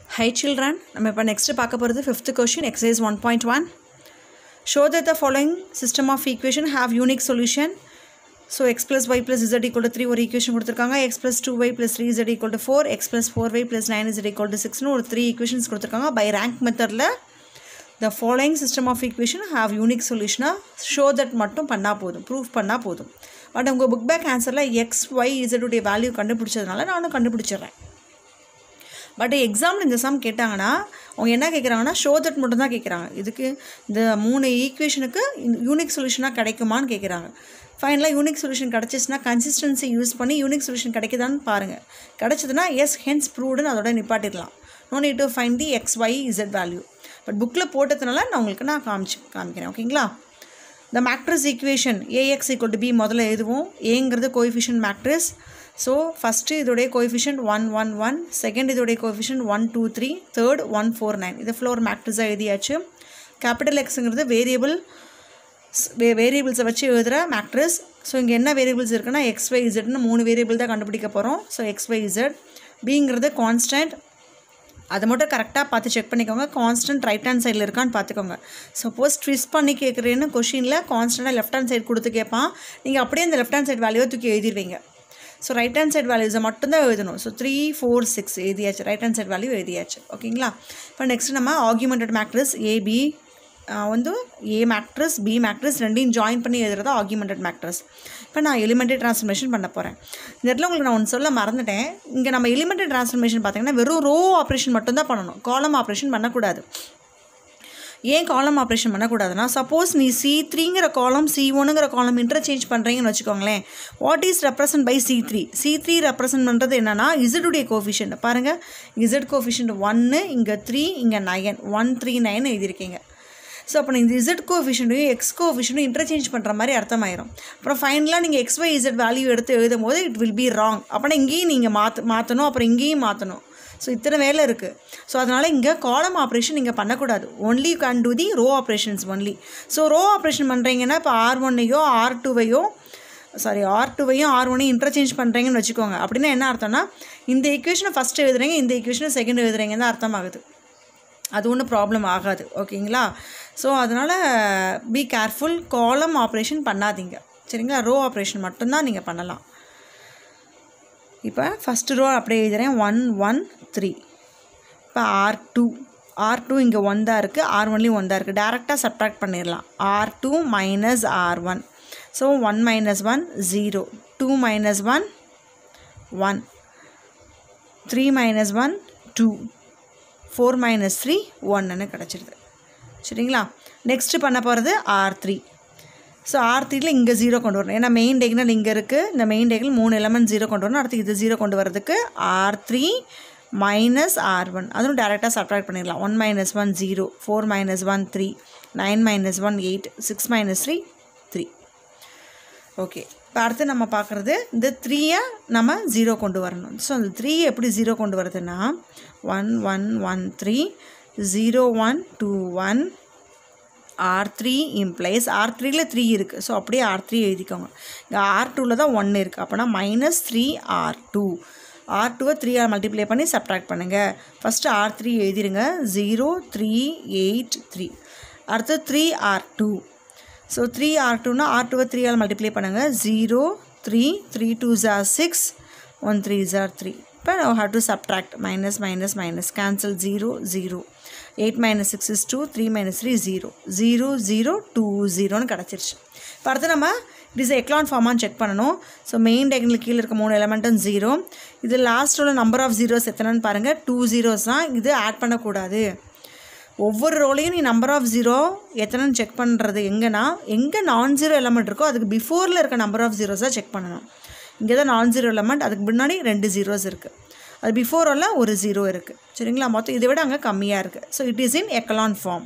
high children நம்ம இப்போ next பார்க்க போகிறது fifth question exercise one point one show that the following system of equation have unique solution so x plus y plus z equal to three ஒரு equation கொடுத்துருக்காங்க x plus two y plus three z equal to four x plus four y plus nine z equal to சிக்ஸ்னு ஒரு three equations கொடுத்துருக்காங்க by rank மெத்தடில் the following system of equation have unique சொல்யூஷனாக show that மட்டும் பண்ணால் போதும் proof பண்ணால் போதும் பட் உங்கள் புக் பேக் ஆன்சரில் எக்ஸ் ஒய் இசட்டுடைய வேல்யூ கண்டுபிடிச்சதுனால நானும் கண்டுபிடிச்சிடுறேன் பட் எக்ஸாம்பிள் இந்த சம் கேட்டாங்கன்னா அவங்க என்ன கேட்குறாங்கன்னா ஷோ தட் மட்டும் தான் கேட்குறாங்க இதுக்கு இந்த மூணு ஈக்குவேஷனுக்கு யூனிக் சொல்யூஷனாக கிடைக்குமான்னு கேட்குறாங்க ஃபைனலாக யூனிக் சொல்யூஷன் கிடச்சிச்சுன்னா கன்சிஸ்டன்சி யூஸ் பண்ணி யூனிக் சொல்யூஷன் கிடைக்குதான்னு பாருங்கள் கிடச்சதுன்னா எஸ் ஹென்ஸ் ப்ரூவ்டுன்னு அதோட நிப்பாட்டிடலாம் no need to find the x y z value but புக்கில் போட்டதுனால நான் உங்களுக்கு நான் காமிச்சு காமிக்கிறேன் ஓகேங்களா the matrix equation A X equal to B முதல்ல எழுதுவோம் ஏங்கிறது கோஎஃபிஷியன்ட் மேக்ட்ரிஸ் ஸோ ஃபஸ்ட்டு இதோடைய coefficient one one one second இதோடைய coefficient one two three third one four nine இது ஃப்ளோர் மேக்ட்ரிஸாக எழுதியாச்சு கேபிட்டல் எக்ஸுங்கிறது வேரியபிள் வே வேரியபிள்ஸை வச்சு எழுதுகிற மேக்ட்ரிஸ் ஸோ இங்கே என்ன வேரியபிள்ஸ் இருக்குன்னா எக்ஸ் ஒய் இசட்னு மூணு வேரியபிள் தான் கண்டுபிடிக்க போகிறோம் ஸோ எக்ஸ் ஒய் இசட் பிங்கிறது கான்ஸ்டன்ட் அதை மட்டும் கரெக்டாக பார்த்து செக் பண்ணிக்கோங்க கான்ஸ்டன்ட் ரைட் ஹேண்ட் சைடில் இருக்கான்னு பார்த்துக்கோங்க சப்போஸ் ட்விஸ் பண்ணி கேட்குறேன்னு கொஷினில் கான்ஸ்டண்ட்டாக லெஃப்ட் ஹேண்ட் சைடு கொடுத்து கேட்பான் நீங்கள் அப்படியே அந்த லெஃப்ட் ஹேண்ட் சைடு வேல்யூவை தூக்கி எழுதிடுவீங்க ஸோ ரைட் ஹேண்ட் சைட் வேல்யூஸை மட்டும்தான் எழுதணும் ஸோ த்ரீ ஃபோர் சிக்ஸ் எழுதியாச்சு ரைட் ஹேண்ட் சைட் வேல்யூ எழுதியாச்சு ஓகேங்களா இப்போ நெக்ஸ்ட் நம்ம ஆர்குமெண்டட் மேக்ட்ரிஸ் ஏபி வந்து ஏ மேக்ட்ரிஸ் பி மேக்ட்ரிஸ் ரெண்டையும் ஜாயின் பண்ணி எழுதுறது ஆர்குமெண்டட் மேக்ட்ரிஸ் இப்போ நான் எலிமெண்ட்ரி ட்ரான்ஸ்ஃபர்மேஷன் பண்ண போகிறேன் இந்த இடத்துல உங்களுக்கு நான் ஒன்று சொல்ல மறந்துட்டேன் இங்கே நம்ம எலிமெண்ட்ரி ட்ரான்ஸ்ஃபர்மேஷன் பார்த்தீங்கன்னா வெறும் ரோ ஆப்ரேஷன் மட்டும்தான் பண்ணணும் காலம் ஆப்ரேஷன் பண்ணக்கூடாது ஏன் காலம் ஆப்ரேஷன் பண்ணக்கூடாதுன்னா சப்போஸ் நீ சி த்ரீங்கிற காலம் சி ஒனுங்கிற காலம் இன்டர்சேஞ்ச் பண்ணுறீங்கன்னு வச்சுக்கோங்களேன் what is represent by C three C three represent பண்ணுறது என்னென்னா இசடுடைய கோஃபிஷியன்ட் பாருங்கள் இசட் கோஃபிஷியன்ட் ஒன்று இங்கே த்ரீ இங்கே நயன் ஒன் த்ரீ நைன் எழுதியிருக்கீங்க ஸோ அப்போ இந்த இசட் கோஃபிஷன்ட்டையும் எக்ஸ் கோஃபிஷன்ட்டும் இன்டர்சேஞ்ச் பண்ணுற மாதிரி அர்த்தமாயிரும் அப்புறம் ஃபைனலாக நீங்கள் எக்ஸ் ஒய் இசட் வேல்யூ எடுத்து எழுதும் போது இட் வில் பி ராங் அப்போனா இங்கேயும் நீங்கள் மாற்ற மாற்றணும் அப்புறம் இங்கேயும் மாற்றணும் ஸோ இத்தனை வேலை இருக்குது ஸோ அதனால் இங்கே காலம் ஆப்ரேஷன் நீங்கள் பண்ணக்கூடாது only you can do the row operations only so row operation பண்ணுறீங்கன்னா இப்போ ஆர் ஒன்னையோ ஆர் டூவையோ சாரி ஆர் டூவையும் ஆர் ஒன்னையும் இன்டர்சேஞ்ச் பண்ணுறீங்கன்னு வச்சுக்கோங்க அப்படின்னா என்ன அர்த்தம்னா இந்த ஈக்குவேஷனை ஃபஸ்ட்டு எழுதுறீங்க இந்த ஈக்குவேஷனை செகண்ட் எழுதுறீங்கன்னு தான் அர்த்தம் ஆகுது அது ஒன்றும் ப்ராப்ளம் ஆகாது ஓகேங்களா ஸோ அதனால் பி கேர்ஃபுல் காலம் ஆப்ரேஷன் பண்ணாதீங்க சரிங்களா ரோ ஆப்ரேஷன் மட்டும்தான் நீங்கள் பண்ணலாம் இப்போ ஃபஸ்ட்டு ரோ அப்படியே எழுதுகிறேன் ஒன் ஒன் த்ரீ இப்போ ஆர் டூ ஆர் டூ இங்கே ஒன் தான் இருக்குது ஆர் ஒன்லேயும் ஒன் தான் இருக்குது டேரெக்டாக சப்ட்ராக்ட் பண்ணிடலாம் R two minus R one so one minus one zero two minus one one three minus one two four minus three ஒன்னுன்னு கிடச்சிருது சரிங்களா நெக்ஸ்ட்டு பண்ண போகிறது ஆர் த்ரீ ஸோ ஆர் த்ரீல இங்கே ஜீரோ கொண்டு வரணும் ஏன்னா மெயின் டேக்னல் இங்கே இருக்குது இந்த மெயின் டேக்கில் மூணு எலமெண்ட் ஜீரோ கொண்டு வரணும் அடுத்து இது ஜீரோ கொண்டு வரதுக்கு R three minus R one அதுவும் டேரெக்டாக சப்ட்ராக்ட் பண்ணிடலாம் one minus one zero four minus one three nine minus one eight six minus three three okay இப்போ அடுத்து நம்ம பார்க்குறது இந்த த்ரீயை நம்ம ஜீரோ கொண்டு வரணும் ஸோ அந்த த்ரீ எப்படி ஜீரோ கொண்டு வருதுன்னா one one one three zero one two one R three implies R த்ரீல த்ரீ இருக்குது ஸோ அப்படியே ஆர் த்ரீ எழுதிக்கோங்க இங்கே ஆர் டூவில் தான் ஒன்று இருக்குது அப்போனா minus three R two R டூவை த்ரீ ஆர் மல்டிப்ளை பண்ணி சப்ட்ராக்ட் பண்ணுங்கள் ஃபஸ்ட்டு ஆர் த்ரீ எழுதிருங்க ஜீரோ த்ரீ எயிட் த்ரீ அடுத்து three R two so three R டூனா ஆர் டூவை த்ரீ ஆல் மல்டிப்ளை பண்ணுங்கள் zero three three two jar six one three ஜார் three இப்போ how to subtract minus minus minus cancel zero zero eight minus six is two three minus three zero zero zero two ஜீரோன்னு கிடச்சிருச்சு இப்போ அடுத்து நம்ம it is echelon ஃபார்மான்னு check பண்ணணும் so main டெக்னில் கீழே இருக்க மூணு எலமெண்ட்டும் ஜீரோ இது லாஸ்ட்டோட நம்பர் ஆஃப் ஜீரோஸ் எத்தனைன்னு பாருங்கள் டூ ஜீரோஸ் தான் இது ஆட் பண்ணக்கூடாது ஒவ்வொரு ரோலையும் நீ நம்பர் ஆஃப் ஜீரோ எத்தனைன்னு செக் பண்ணுறது எங்கன்னா எங்கே நான் ஜீரோ எலமெண்ட் இருக்கோ அதுக்கு பிஃபோரில் இருக்க நம்பர் ஆஃப் ஜீரோஸாக செக் பண்ணணும் இங்கே தான் நான் ஜீரோ எலமெண்ட் அதுக்கு முன்னாடி ரெண்டு ஜீரோஸ் இருக்குது அது பிஃபோரில் ஒரு ஜீரோ இருக்குது சரிங்களா மொத்தம் இதை விட அங்கே கம்மியாக இருக்குது so it is in echelon form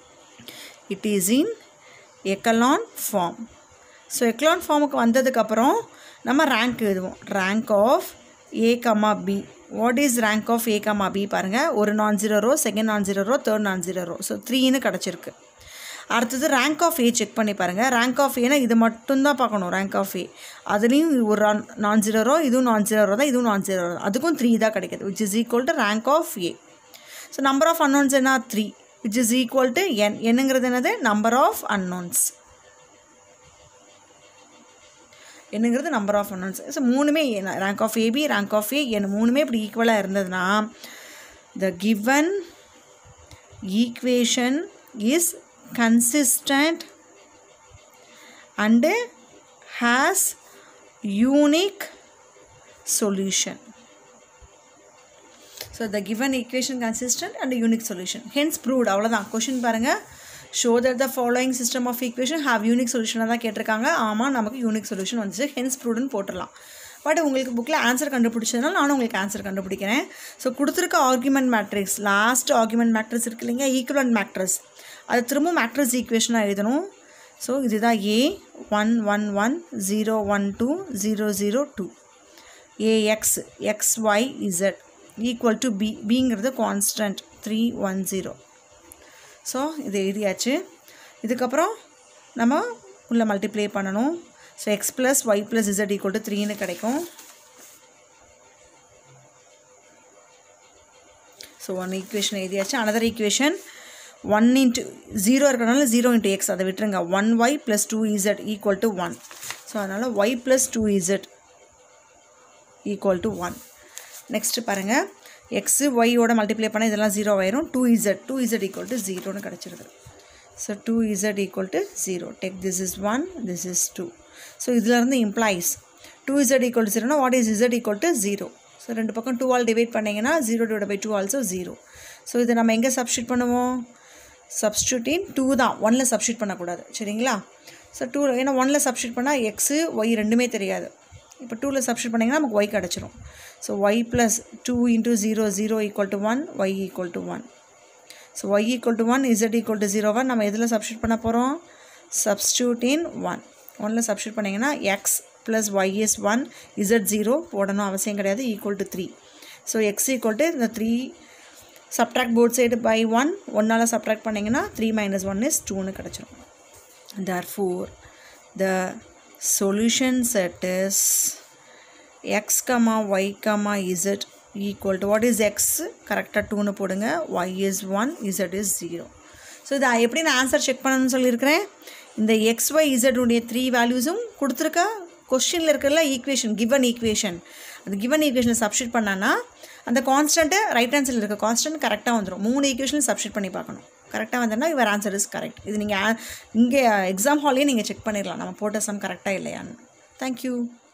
it is in echelon form so echelon ஃபார்முக்கு வந்ததுக்கப்புறம் நம்ம ரேங்க் எழுதுவோம் rank of A comma B what is rank of A comma B பாருங்கள் ஒரு non zero row second non zero row third non zero row so த்ரீன்னு கிடச்சிருக்கு அடுத்தது rank of A check பண்ணி பாருங்கள் ரேங்க் ஆஃப் ஏனா இது மட்டும்தான் பார்க்கணும் ரேங்க் ஆஃப் ஏ அதுலேயும் ஒரு நான் ஜீரோ ரோ இதுவும் நான் ஜீரோ ரோ தான் இதுவும் நான் ஜீரோ ரோ அதுக்கும் த்ரீ தான் கிடைக்குது which is equal to rank of A so number of unknowns என்ன three which is equal to N என்னங்கிறது என்னது நம்பர் ஆஃப் அன்னோன்ஸ் என்னங்கிறது நம்பர் ஆஃப் அன்னோன்ஸ் ஸோ மூணுமே rank of A B rank of A N மூணுமே இப்படி ஈக்குவலாக இருந்ததுன்னா the given equation is consistent and has unique solution so the given equation consistent and unique solution hence proved அவ்வளோதான் question பாருங்கள் show that the following system of equation have unique சொல்யூஷனாக தான் கேட்டிருக்காங்க ஆமாம் நமக்கு யூனிக் சொல்யூஷன் வந்துச்சு hence ப்ரூவ்டுன்னு போட்டுடலாம் பட் உங்களுக்கு புக்கில் ஆன்சர் கண்டுபிடிச்சதுனால நானும் உங்களுக்கு ஆன்சர் கண்டுபிடிக்கிறேன் ஸோ கொடுத்துருக்க augmented matrix last augmented matrix இருக்கு இல்லைங்க ஈக்குவலண்ட் மேட்ரிக்ஸ் அது திரும்ப மேட்ரிக்ஸ் ஈக்குவேஷனாக எழுதணும் ஸோ இதுதான் A one one one zero one two zero zero two A X x y z equal to B பிங்கிறது constant three one zero so இது எழுதியாச்சு இதுக்கப்புறம் நம்ம உள்ளே மல்டிப்ளை பண்ணணும் so x plus y plus z equal to த்ரீன்னு கிடைக்கும் so one equation எழுதியாச்சு another equation one into zero இருக்கிறனால ஜீரோ இன்ட்டு எக்ஸ் அதை விட்டுருங்க one y plus two z equal to one so அதனால் Y plus two z equal to one next பாருங்கள் x ஒய்யோட multiply பண்ணால் இதெல்லாம் ஜீரோ ஆயிரும் two z two z equal to ஜீரோன்னு கிடச்சிருது so two z equal to zero டெக் this is one this is two so இதிலேருந்து implies two z equal to ஜீரோனா what is z equal to zero so ரெண்டு பக்கம் two all divide பண்ணிங்கன்னா zero divide by two also zero so இதை நம்ம எங்கே substitute பண்ணுவோம் சப்ஸ்டியூட்டின் டூ தான் ஒனில் சப்ஸ்டியூட் பண்ணக்கூடாது சரிங்களா ஸோ டூ ஏன்னா ஒனில் சப்ஸ்டியூட் பண்ணால் எக்ஸு ஒய் ரெண்டுமே தெரியாது இப்போ டூவில் சப்ஸ்டியூட் பண்ணிங்கன்னா நமக்கு ஒய் கிடச்சிரும் so y plus two into zero zero equal to one y equal to one so y equal to one z equal to zero one நம்ம எதில் சப்ஸ்டியூட் பண்ண போகிறோம் சப்ஸ்டியூட் இன் ஒன் ஒனில் சப்ஸ்டியூட் பண்ணிங்கன்னா x plus y is one z zero போடணும் அவசியம் கிடையாது equal to three so x equal to இந்த three subtract both side by one ஒன்னால் சப்ட்ராக்ட் பண்ணிங்கன்னா த்ரீ மைனஸ் ஒன் இஸ் டூன்னு கிடச்சிரும் therefore the solution set is x comma y comma z equal to what is x கரெக்டாக டூன்னு போடுங்க y is one z is zero so இதை எப்படி நான் ஆன்சர் செக் பண்ணணும்னு சொல்லியிருக்கிறேன் இந்த எக்ஸ் ஒய் இசட்டுடைய த்ரீ வேல்யூஸும் கொடுத்துருக்க கொஸ்டினில் இருக்கிறல ஈக்குவேஷன் கிவன் ஈக்குவேஷன் அந்த கிவன் ஈக்குவேஷனை சப்ஸ்டியூட் பண்ணான்னா அந்த கான்ஸ்டன்ட்டு ரைட் ஆன்சரில் இருக்க கான்ஸ்டன்ட் கரெக்டாக வந்துடும் மூணு ஈக்குவேஷன் சப்ஸ்டியூட் பண்ணி பார்க்கணும் கரெக்டாக வந்தோன்னா யுவர் ஆன்சர் இஸ் கரெக்ட் இது நீங்கள் இங்கே எக்ஸாம் ஹாலே நீங்கள் செக் பண்ணிடலாம் நம்ம போட்ட சம் கரெக்டாக இல்லையான்னு தேங்க்யூ